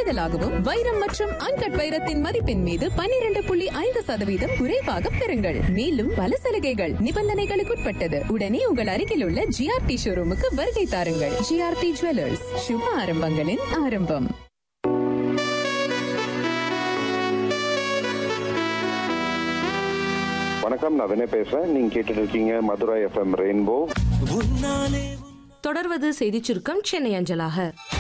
கூடுதலாகவும் வைரம் மற்றும் அன்கட் வைரத்தின் மதிப்பின் மீது பன்னிரண்டு புள்ளி ஐந்து சதவீதம் குறைவாக பெறுங்கள் மேலும் பல சலுகைகள் நிபந்தனைகளுக்குட்பட்டது உடனே உங்கள் அருகில் உள்ள ஜிஆர்டி ஷோரூமுக்கு வருகை தாருங்கள் ஜிஆர்டி ஜுவல்லர்ஸ் சுப ஆரம்பங்களின் ஆரம்பம் வணக்கம் நான் வினய் பேசுறேன் நீங்க கேட்டுட்டு இருக்கீங்க மதுரை எஃப்எம் ரெயின்போ தொடர்வது செய்திச் சுருக்கம் சென்னை அஞ்சலாக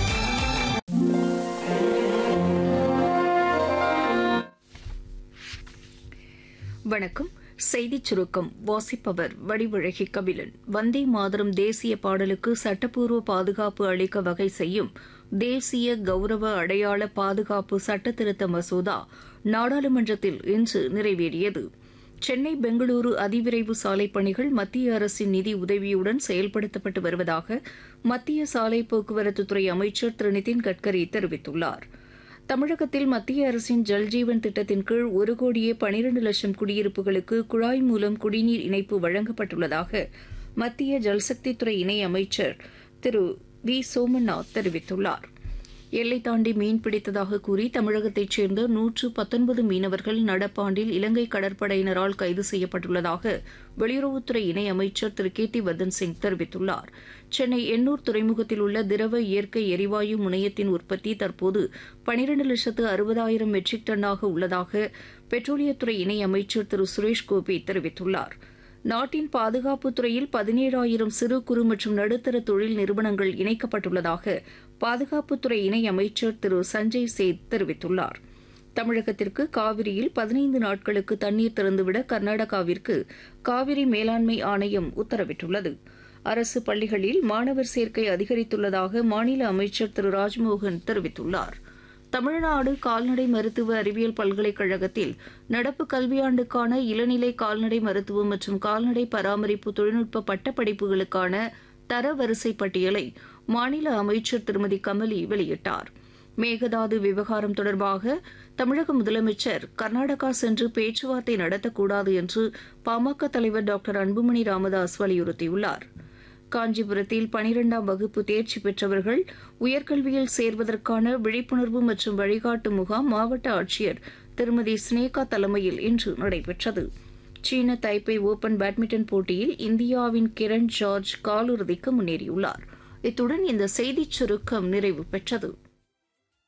வணக்கம் செய்திச் சுருக்கம் வாசிப்பவர் வடிவழகி கபிலன் வந்தே மாதரம் தேசிய பாடலுக்கு சட்டப்பூர்வ பாதுகாப்பு அளிக்க வகை செய்யும் தேசிய கௌரவ அடையாள பாதுகாப்பு சட்டத்திருத்த மசோதா நாடாளுமன்றத்தில் இன்று நிறைவேறியது சென்னை பெங்களூரு அதிவிரைவு சாலை பணிகள் மத்திய அரசின் நிதி உதவியுடன் செயல்படுத்தப்பட்டு வருவதாக மத்திய சாலை போக்குவரத்துத்துறை அமைச்சர் திரு நிதின் கட்கரி தெரிவித்துள்ளார் தமிழகத்தில் மத்திய அரசின் ஜல்ஜீவன் திட்டத்தின் கீழ் ஒரு கோடியே பனிரண்டு லட்சம் குடியிருப்புகளுக்கு குழாய் மூலம் குடிநீர் இணைப்பு வழங்கப்பட்டுள்ளதாக மத்திய ஜல்சக்தித்துறை இணை அமைச்சர் திரு வி சோமநாத் தெரிவித்துள்ளார் எல்லை தாண்டி மீன் பிடித்ததாக கூறி தமிழகத்தைச் சேர்ந்த நூற்று பத்தொன்பது மீனவர்கள் நடப்பாண்டில் இலங்கை கடற்படையினரால் கைது செய்யப்பட்டுள்ளதாக வெளியுறவுத்துறை இணை அமைச்சர் திரு கேத்தி வர்தன் சிங் தெரிவித்துள்ளார் சென்னை எண்ணூர் துறைமுகத்தில் உள்ள திரவ இயற்கை எரிவாயு முனையத்தின் உற்பத்தி தற்போது பனிரண்டு லட்சத்து அறுபதாயிரம் மெட்ரிக் டன்னாக உள்ளதாக பெட்ரோலியத்துறை இணை அமைச்சர் திரு சுரேஷ் கோபி தெரிவித்துள்ளார் நாட்டின் பாதுகாப்புத் துறையில் பதினேழாயிரம் சிறு குறு மற்றும் நடுத்தர தொழில் நிறுவனங்கள் இணைக்கப்பட்டுள்ளதாக பாதுகாப்புத்துறை இணை அமைச்சர் திரு சஞ்சய் சேத் தெரிவித்துள்ளார் தமிழகத்திற்கு காவிரியில் பதினைந்து நாட்களுக்கு தண்ணீர் திறந்துவிட கர்நாடகாவிற்கு காவிரி மேலாண்மை ஆணையம் உத்தரவிட்டுள்ளது அரசு பள்ளிகளில் மாணவர் சேர்க்கை அதிகரித்துள்ளதாக மாநில அமைச்சர் திரு ராஜ்மோகன் தெரிவித்துள்ளார் தமிழ்நாடு கால்நடை மருத்துவ அறிவியல் பல்கலைக்கழகத்தில் நடப்பு கல்வியாண்டுக்கான இளநிலை கால்நடை மருத்துவம் மற்றும் கால்நடை பராமரிப்பு தொழில்நுட்ப பட்டப்படிப்புகளுக்கான தரவரிசை பட்டியலை மாநில அமைச்சர் திருமதி கமலி வெளியிட்டார் மேகதாது விவகாரம் தொடர்பாக தமிழக முதலமைச்சர் கர்நாடகா சென்று பேச்சுவார்த்தை நடத்தக்கூடாது என்று பாமக தலைவர் டாக்டர் அன்புமணி ராமதாஸ் வலியுறுத்தியுள்ளார் காஞ்சிபுரத்தில் பனிரெண்டாம் வகுப்பு தேர்ச்சி பெற்றவர்கள் உயர்கல்வியில் சேர்வதற்கான விழிப்புணர்வு மற்றும் வழிகாட்டு முகாம் மாவட்ட ஆட்சியர் திருமதி ஸ்னேகா தலைமையில் இன்று நடைபெற்றது சீன தைப்பை ஓபன் பேட்மிண்டன் போட்டியில் இந்தியாவின் கிரண் ஜார்ஜ் காலிறுதிக்கு முன்னேறியுள்ளார் இத்துடன் இந்த செய்திச் சுருக்கம் நிறைவு பெற்றது